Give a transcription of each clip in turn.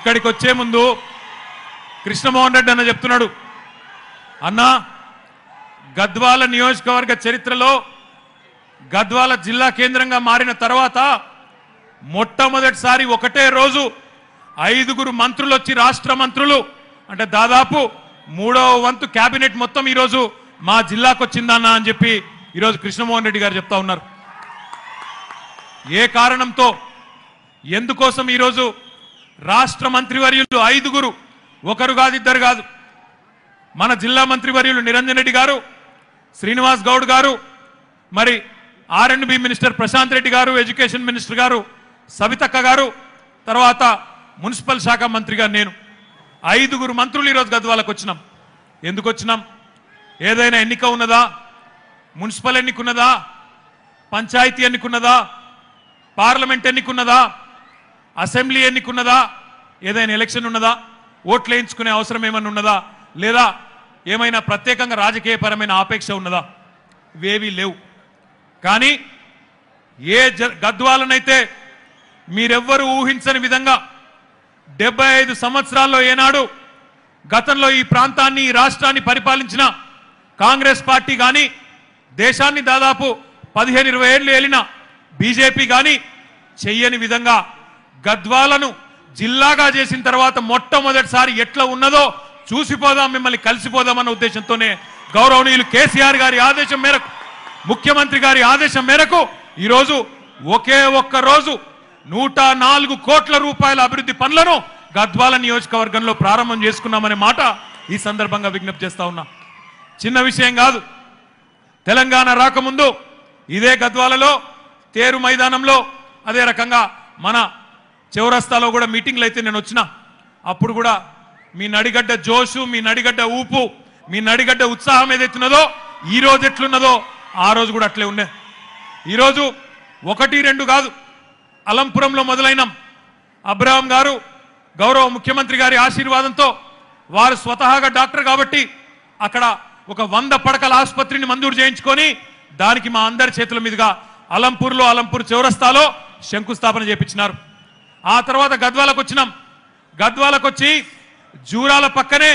ఇక్కడికి వచ్చే ముందు కృష్ణమోహన్ రెడ్డి అన్న చెప్తున్నాడు అన్నా గద్వాల నియోజకవర్గ చరిత్రలో గద్వాల జిల్లా కేంద్రంగా మారిన తర్వాత మొట్టమొదటిసారి ఒకటే రోజు ఐదుగురు మంత్రులు వచ్చి రాష్ట్ర మంత్రులు అంటే దాదాపు మూడవ వంతు కేబినెట్ మొత్తం ఈరోజు మా జిల్లాకు వచ్చిందన్న అని చెప్పి ఈరోజు కృష్ణమోహన్ రెడ్డి గారు చెప్తా ఉన్నారు ఏ కారణంతో ఎందుకోసం ఈరోజు రాష్ట్ర మంత్రివర్యులు ఐదుగురు ఒకరు కాదు ఇద్దరు కాదు మన జిల్లా మంత్రివర్యులు నిరంజన్ రెడ్డి గారు శ్రీనివాస్ గౌడ్ గారు మరి R and B minister Prashanth Reddy గారు ఎడ్యుకేషన్ మినిస్టర్ గారు సవితక్క గారు తర్వాత మున్సిపల్ శాఖ మంత్రిగా నేను ఐదుగురు మంత్రులు ఈరోజు గద్వాలకు వచ్చినాం ఎందుకు వచ్చినాం ఏదైనా ఎన్నిక ఉన్నదా మున్సిపల్ ఎన్నిక ఉన్నదా పంచాయతీ ఎన్నిక ఉన్నదా పార్లమెంట్ ఎన్నిక ఉన్నదా అసెంబ్లీ ఎన్నిక ఉన్నదా ఏదైనా ఎలక్షన్ ఉన్నదా ఓట్లు వేయించుకునే అవసరం ఏమైనా ఉన్నదా లేదా ఏమైనా ప్రత్యేకంగా రాజకీయపరమైన ఆపేక్ష ఉన్నదా ఇవేవీ లేవు కానీ ఏ జ గద్వాలనైతే మీరెవ్వరూ ఊహించని విధంగా డెబ్బై ఐదు సంవత్సరాల్లో ఏనాడు గతంలో ఈ ప్రాంతాన్ని ఈ రాష్ట్రాన్ని పరిపాలించిన కాంగ్రెస్ పార్టీ కానీ దేశాన్ని దాదాపు పదిహేను ఇరవై ఏళ్ళు ఏలిన బీజేపీ కానీ చెయ్యని విధంగా గద్వాలను జిల్లాగా చేసిన తర్వాత మొట్టమొదటిసారి ఎట్లా ఉన్నదో చూసిపోదాం మిమ్మల్ని కలిసిపోదామన్న ఉద్దేశంతోనే గౌరవనీయులు కేసీఆర్ గారి ఆదేశం మేరకు ముఖ్యమంత్రి గారి ఆదేశం మేరకు ఈరోజు ఒకే ఒక్క రోజు నూట నాలుగు కోట్ల రూపాయల అభివృద్ధి పనులను గద్వాల నియోజకవర్గంలో ప్రారంభం చేసుకున్నామనే మాట ఈ సందర్భంగా విజ్ఞప్తి చేస్తా ఉన్నా చిన్న విషయం కాదు తెలంగాణ రాకముందు ఇదే గద్వాలలో తేరు మైదానంలో అదే రకంగా మన చౌరస్తాలో కూడా మీటింగ్లు అయితే నేను వచ్చిన అప్పుడు కూడా మీ నడిగడ్డ జోషు మీ నడిగడ్డ ఊపు మీ నడిగడ్డ ఉత్సాహం ఏదైతున్నదో ఈ రోజు ఎట్లున్నదో ఆ రోజు కూడా అట్లే ఉండే ఈరోజు ఒకటి రెండు కాదు అలంపురంలో మొదలైనం అబ్రహాం గారు గౌరవ ముఖ్యమంత్రి గారి ఆశీర్వాదంతో వారు స్వతహాగా డాక్టర్ కాబట్టి అక్కడ ఒక వంద పడకల ఆసుపత్రిని మంజూరు చేయించుకొని దానికి మా అందరి చేతుల మీదుగా అలంపూర్లో అలంపూర్ చౌరస్తాలో శంకుస్థాపన చేపించినారు ఆ తర్వాత గద్వాలకు వచ్చినాం గద్వాలకు వచ్చి జూరాల పక్కనే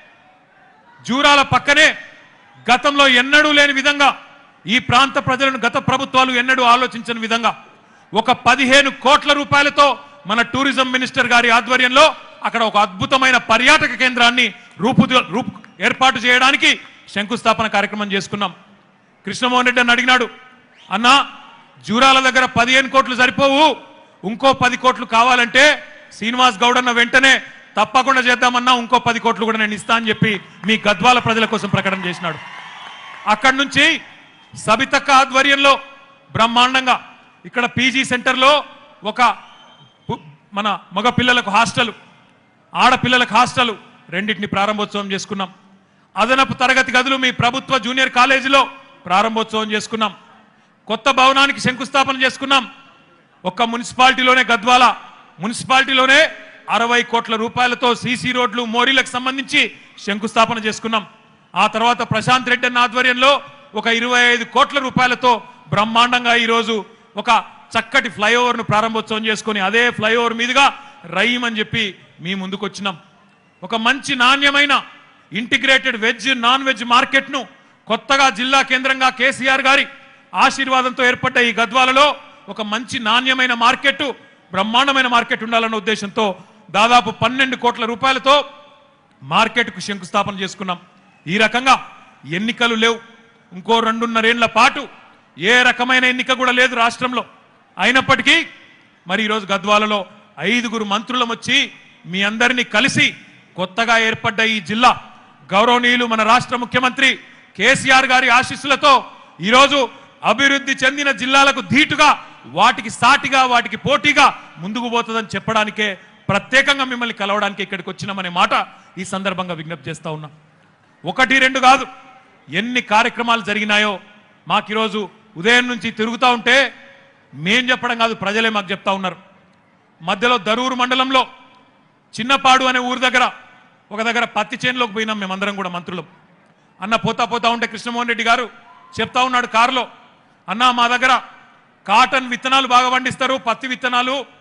జూరాల పక్కనే గతంలో ఎన్నడూ లేని విధంగా ఈ ప్రాంత ప్రజలను గత ప్రభుత్వాలు ఎన్నడూ ఆలోచించని విధంగా ఒక పదిహేను కోట్ల రూపాయలతో మన టూరిజం మినిస్టర్ గారి ఆధ్వర్యంలో అక్కడ ఒక అద్భుతమైన పర్యాటక కేంద్రాన్ని రూపు రూపు ఏర్పాటు చేయడానికి శంకుస్థాపన కార్యక్రమం చేసుకున్నాం కృష్ణమోహన్ రెడ్డి అని అడిగినాడు అన్నా జూరాల దగ్గర పదిహేను కోట్లు సరిపోవు ఇంకో పది కోట్లు కావాలంటే శ్రీనివాస్ గౌడ్ అన్న వెంటనే తప్పకుండా చేద్దామన్నా ఇంకో పది కోట్లు కూడా నేను ఇస్తా అని చెప్పి మీ గద్వాల ప్రజల కోసం ప్రకటన చేసినాడు అక్కడి నుంచి సబితక్క ఆధ్వర్యంలో బ్రహ్మాండంగా ఇక్కడ పీజీ సెంటర్లో ఒక పు- మన మగ పిల్లలకు హాస్టల్ ఆడపిల్లలకు హాస్టల్ రెండింటిని ప్రారంభోత్సవం చేసుకున్నాం అదనపు తరగతి గదులు మీ ప్రభుత్వ జూనియర్ కాలేజీలో ప్రారంభోత్సవం చేసుకున్నాం కొత్త భవనానికి శంకుస్థాపన చేసుకున్నాం ఒక్క మున్సిపాలిటీలోనే గద్వాల మున్సిపాలిటీలోనే అరవై కోట్ల రూపాయలతో సీసీ రోడ్లు మోరీలకు సంబంధించి శంకుస్థాపన చేసుకున్నాం ఆ తర్వాత ప్రశాంత్ రెడ్డి అన్న ఆధ్వర్యంలో ఒక ఇరవై ఐదు కోట్ల రూపాయలతో బ్రహ్మాండంగా ఈరోజు ఒక చక్కటి ఫ్లైఓవర్ను ప్రారంభోత్సవం చేసుకొని అదే ఫ్లైఓవర్ మీదుగా రైమ్ అని చెప్పి మీ ముందుకు వచ్చినాం ఒక మంచి నాణ్యమైన ఇంటిగ్రేటెడ్ వెజ్ నాన్ వెజ్ మార్కెట్ను కొత్తగా జిల్లా కేంద్రంగా కేసీఆర్ గారి ఆశీర్వాదంతో ఏర్పడ్డ ఈ గద్వాలలో ఒక మంచి నాణ్యమైన మార్కెట్ బ్రహ్మాండమైన మార్కెట్ ఉండాలన్న ఉద్దేశంతో దాదాపు పన్నెండు కోట్ల రూపాయలతో మార్కెట్కు శంకుస్థాపన చేసుకున్నాం ఈ రకంగా ఎన్నికలు లేవు ఇంకో రెండున్నరేళ్ల పాటు ఏ రకమైన ఎన్నిక కూడా లేదు రాష్ట్రంలో అయినప్పటికీ మరి ఈరోజు గద్వాలలో ఐదుగురు మంత్రులం వచ్చి మీ అందరినీ కలిసి కొత్తగా ఏర్పడ్డ ఈ జిల్లా గౌరవనీయులు మన రాష్ట్ర ముఖ్యమంత్రి కేసీఆర్ గారి ఆశీస్సులతో ఈరోజు అభివృద్ధి చెందిన జిల్లాలకు ధీటుగా వాటికి సాటిగా వాటికి పోటీగా ముందుకు పోతుందని చెప్పడానికే ప్రత్యేకంగా మిమ్మల్ని కలవడానికి ఇక్కడికి వచ్చినామనే మాట ఈ సందర్భంగా విజ్ఞప్తి చేస్తా ఉన్నాం ఒకటి రెండు కాదు ఎన్ని కార్యక్రమాలు జరిగినాయో మాకు ఈరోజు ఉదయం నుంచి తిరుగుతూ ఉంటే మేం చెప్పడం కాదు ప్రజలే మాకు చెప్తా ఉన్నారు మధ్యలో దరూరు మండలంలో చిన్నపాడు అనే ఊరు దగ్గర ఒక దగ్గర పత్తి చేనులోకి పోయినాం మేమందరం కూడా మంత్రులం అన్న పోతా పోతా ఉంటే కృష్ణమోహన్ రెడ్డి గారు చెప్తా ఉన్నాడు కారులో అన్న మా దగ్గర కాటన్ విత్తనాలు బాగా పండిస్తారు పత్తి విత్తనాలు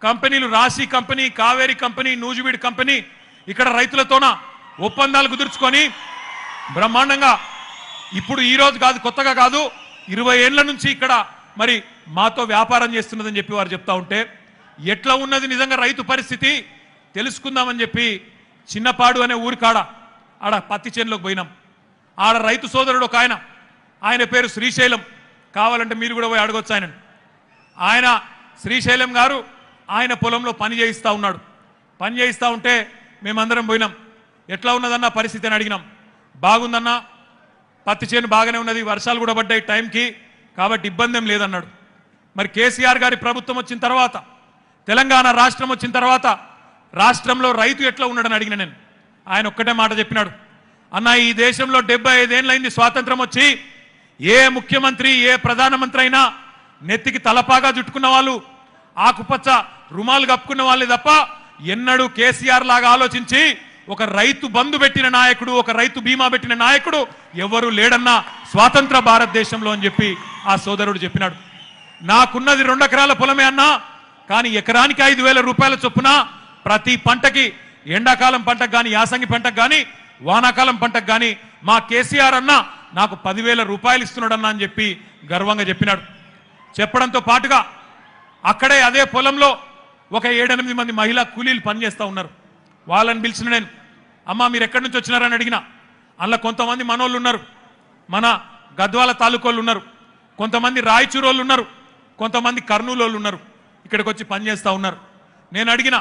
కంపెనీలు Rasi company Kaveri company Nuziveedu company ఇక్కడ రైతులతోన ఒప్పందాలు కుదుర్చుకొని బ్రహ్మాండంగా ఇప్పుడు ఈ రోజు కాదు కొత్తగా కాదు ఇరవై ఏళ్ల నుంచి ఇక్కడ మరి మాతో వ్యాపారం చేస్తున్నదని చెప్పి వారు చెప్తా ఉంటే ఎట్లా ఉన్నది నిజంగా రైతు పరిస్థితి తెలుసుకుందామని చెప్పి చిన్నపాడు అనే ఊరి కాడ ఆడ పత్తి చేనులోకి పోయినాం ఆడ రైతు సోదరుడు ఒక ఆయన ఆయన పేరు శ్రీశైలం కావాలంటే మీరు కూడా పోయి అడగొచ్చు ఆయనను ఆయన శ్రీశైలం గారు ఆయన పొలంలో పని చేయిస్తా ఉన్నాడు పని చేయిస్తా ఉంటే మేమందరం పోయినాం ఎట్లా ఉన్నదన్న పరిస్థితి అని అడిగినాం బాగుందన్నా పత్తి చేను బాగానే ఉన్నది వర్షాలు కూడా పడ్డాయి టైంకి కాబట్టి ఇబ్బంది ఏం లేదన్నాడు మరి కేసీఆర్ గారి ప్రభుత్వం వచ్చిన తర్వాత తెలంగాణ రాష్ట్రం వచ్చిన తర్వాత రాష్ట్రంలో రైతు ఎట్లా ఉన్నాడని అడిగిన నేను ఆయన ఒక్కటే మాట చెప్పినాడు అన్న ఈ దేశంలో డెబ్బై ఐదేళ్ళైంది స్వాతంత్రం వచ్చి ఏ ముఖ్యమంత్రి ఏ ప్రధానమంత్రి అయినా నెత్తికి తలపాగా చుట్టుకున్న వాళ్ళు ఆకుపచ్చ రుమాలు కప్పుకున్న వాళ్ళే తప్ప ఎన్నడూ కేసీఆర్ లాగా ఆలోచించి ఒక రైతు బంధు పెట్టిన నాయకుడు ఒక రైతు బీమా పెట్టిన నాయకుడు ఎవరు లేడన్నా స్వాతంత్ర భారతదేశంలో అని చెప్పి ఆ సోదరుడు చెప్పినాడు నాకున్నది రెండు ఎకరాల పొలమే అన్నా కానీ ఎకరానికి ఐదు వేల రూపాయల చొప్పున ప్రతి పంటకి ఎండాకాలం పంటకు కానీ యాసంగి పంటకు కానీ వానాకాలం పంటకు కానీ మా కేసీఆర్ అన్న నాకు పదివేల రూపాయలు ఇస్తున్నాడన్నా అని చెప్పి గర్వంగా చెప్పినాడు చెప్పడంతో పాటుగా అక్కడే అదే పొలంలో ఒక ఏడెనిమిది మంది మహిళా కూలీలు పనిచేస్తూ ఉన్నారు వాళ్ళని పిలిచిన నేను అమ్మా మీరు ఎక్కడి నుంచి వచ్చినారని అడిగిన అందులో కొంతమంది మనోళ్ళు ఉన్నారు మన గద్వాల తాలూకోళ్ళు ఉన్నారు కొంతమంది రాయచూరోళ్ళు ఉన్నారు కొంతమంది కర్నూలు వాళ్ళు ఉన్నారు ఇక్కడికి వచ్చి పనిచేస్తూ ఉన్నారు నేను అడిగిన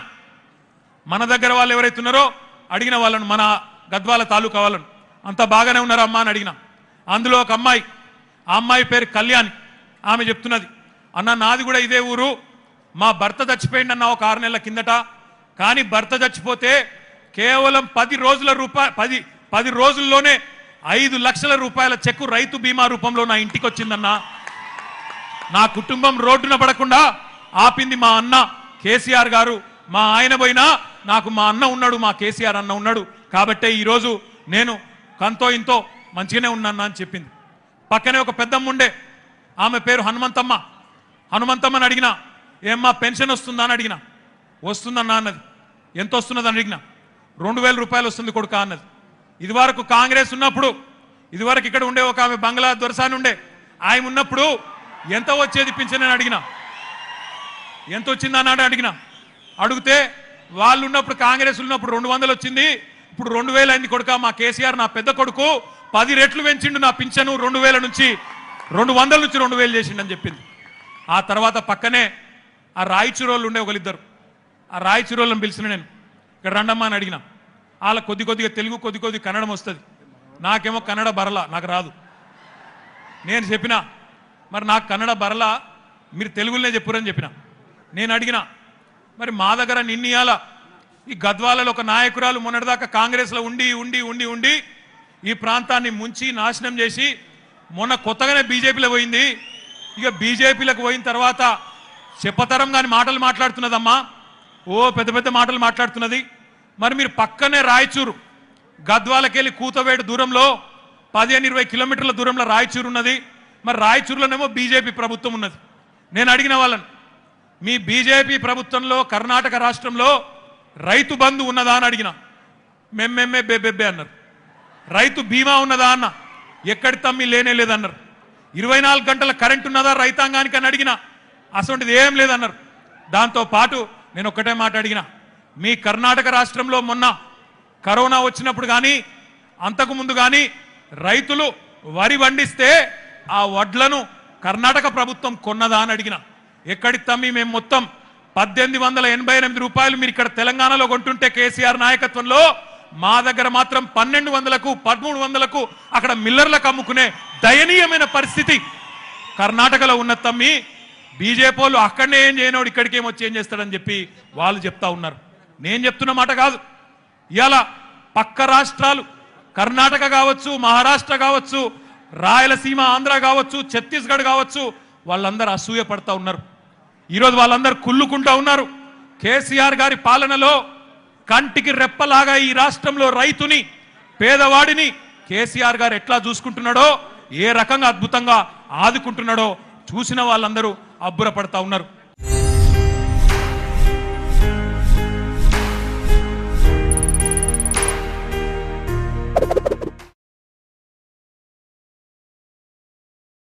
మన దగ్గర వాళ్ళు ఎవరైతే ఉన్నారో అడిగిన వాళ్ళను మన గద్వాల తాలూకా వాళ్ళను అంత బాగానే ఉన్నారా అమ్మా అని అడిగిన అందులో ఒక అమ్మాయి ఆ అమ్మాయి పేరు కళ్యాణి ఆమె చెప్తున్నది అన్న నాది కూడా ఇదే ఊరు మా భర్త చచ్చిపోయింది అన్న ఒక ఆరు నెలల కిందట కానీ భర్త చచ్చిపోతే కేవలం పది రోజుల రూపాయ పది పది రోజుల్లోనే ఐదు లక్షల రూపాయల చెక్కు రైతు బీమా రూపంలో నా ఇంటికి వచ్చిందన్నా నా కుటుంబం రోడ్డున పడకుండా ఆపింది మా అన్న కేసీఆర్ గారు మా ఆయన పోయినా నాకు మా అన్న ఉన్నాడు మా కేసీఆర్ అన్న ఉన్నాడు కాబట్టే ఈరోజు నేను కంతో ఇంతో మంచిగానే ఉన్నాను అని చెప్పింది పక్కనే ఒక పెద్దమ్మ ఉండే ఆమె పేరు హనుమంతమ్మ హనుమంతమ్మని అడిగిన ఏమ్మా పెన్షన్ వస్తుందా అని అడిగిన వస్తుందన్నా అన్నది ఎంత వస్తున్నదని అడిగిన రెండు వేల రూపాయలు వస్తుంది కొడుక అన్నది ఇదివరకు కాంగ్రెస్ ఉన్నప్పుడు ఇదివరకు ఇక్కడ ఉండే ఒక ఆమె బంగ్లా దొరసాని ఉండే ఆయన ఉన్నప్పుడు ఎంత వచ్చేది పింఛన్ అని అడిగిన ఎంత వచ్చిందన్నాడు అడిగిన అడిగితే వాళ్ళు ఉన్నప్పుడు కాంగ్రెస్ ఉన్నప్పుడు రెండు వందలు వచ్చింది ఇప్పుడు రెండు వేలు అయింది కొడుక మా కేసీఆర్ నా పెద్ద కొడుకు పది రెట్లు పెంచిండు నా పింఛను రెండు వేల నుంచి రెండు వందల నుంచి రెండు వేలు చేసిండని చెప్పింది ఆ తర్వాత పక్కనే ఆ రాయచూరోళ్ళు ఉండే ఒకరిద్దరు ఆ రాయచూరోళ్ళని పిలిచిన నేను ఇక్కడ రండమ్మా అని అడిగిన వాళ్ళ కొద్ది కొద్దిగా తెలుగు కొద్ది కొద్ది కన్నడం వస్తుంది నాకేమో కన్నడ బరలా నాకు రాదు నేను చెప్పిన మరి నాకు కన్నడ బరలా మీరు తెలుగులోనే చెప్పురని చెప్పిన నేను అడిగిన మరి మా దగ్గర నిన్నయాల ఈ గద్వాలలో ఒక నాయకురాలు మొన్నటిదాకా కాంగ్రెస్లో ఉండి ఉండి ఉండి ఉండి ఈ ప్రాంతాన్ని ముంచి నాశనం చేసి మొన్న కొత్తగానే బీజేపీలో పోయింది ఇక బీజేపీలకు పోయిన తర్వాత చెప్పతరం కాని మాటలు మాట్లాడుతున్నదమ్మా ఓ పెద్ద పెద్ద మాటలు మాట్లాడుతున్నది మరి మీరు పక్కనే రాయచూరు గద్వాలకెళ్ళి కూతవేడు దూరంలో పదిహేను ఇరవై కిలోమీటర్ల దూరంలో రాయచూరు ఉన్నది మరి రాయచూరులోనేమో బీజేపీ ప్రభుత్వం ఉన్నది నేను అడిగిన వాళ్ళని మీ బీజేపీ ప్రభుత్వంలో కర్ణాటక రాష్ట్రంలో రైతు బంధు ఉన్నదా అని అడిగిన మెమ్మెమ్మే బెబ్బెబ్బే అన్నారు రైతు బీమా ఉన్నదా అన్న ఎక్కడి తమ్మి లేనే లేదన్నారు ఇరవై నాలుగు గంటల కరెంట్ ఉన్నదా రైతాంగానికి అని అడిగిన అసలు ఏం లేదన్నారు దాంతో పాటు నేను ఒక్కటే మాట అడిగిన మీ కర్ణాటక రాష్ట్రంలో మొన్న కరోనా వచ్చినప్పుడు కానీ అంతకు ముందు కానీ రైతులు వరి వండిస్తే ఆ వడ్లను కర్ణాటక ప్రభుత్వం కొన్నదా అని అడిగిన ఎక్కడి తమ్మి మేము మొత్తం పద్దెనిమిది వందల ఎనభై ఎనిమిది రూపాయలు మీరు ఇక్కడ తెలంగాణలో కొంటుంటే కేసీఆర్ నాయకత్వంలో మా దగ్గర మాత్రం పన్నెండు వందలకు పదమూడు వందలకు అక్కడ మిల్లర్లకు అమ్ముకునే దయనీయమైన పరిస్థితి కర్ణాటకలో ఉన్న తమ్మి బీజేపీ వాళ్ళు అక్కడనే ఏం చేయనోడు ఇక్కడికి ఏం వచ్చి ఏం చేస్తాడని చెప్పి వాళ్ళు చెప్తా ఉన్నారు నేను చెప్తున్న మాట కాదు ఇవాళ పక్క రాష్ట్రాలు కర్ణాటక కావచ్చు మహారాష్ట్ర కావచ్చు రాయలసీమ ఆంధ్ర కావచ్చు ఛత్తీస్గఢ్ కావచ్చు వాళ్ళందరూ అసూయ పడతా ఉన్నారు ఈరోజు వాళ్ళందరూ కుళ్ళుకుంటా ఉన్నారు కేసీఆర్ గారి పాలనలో కంటికి రెప్పలాగా ఈ రాష్ట్రంలో రైతుని పేదవాడిని కేసీఆర్ గారు ఎట్లా చూసుకుంటున్నాడో ఏ రకంగా అద్భుతంగా ఆదుకుంటున్నాడో చూసిన వాళ్ళందరూ అబ్బురపడతా ఉన్నారు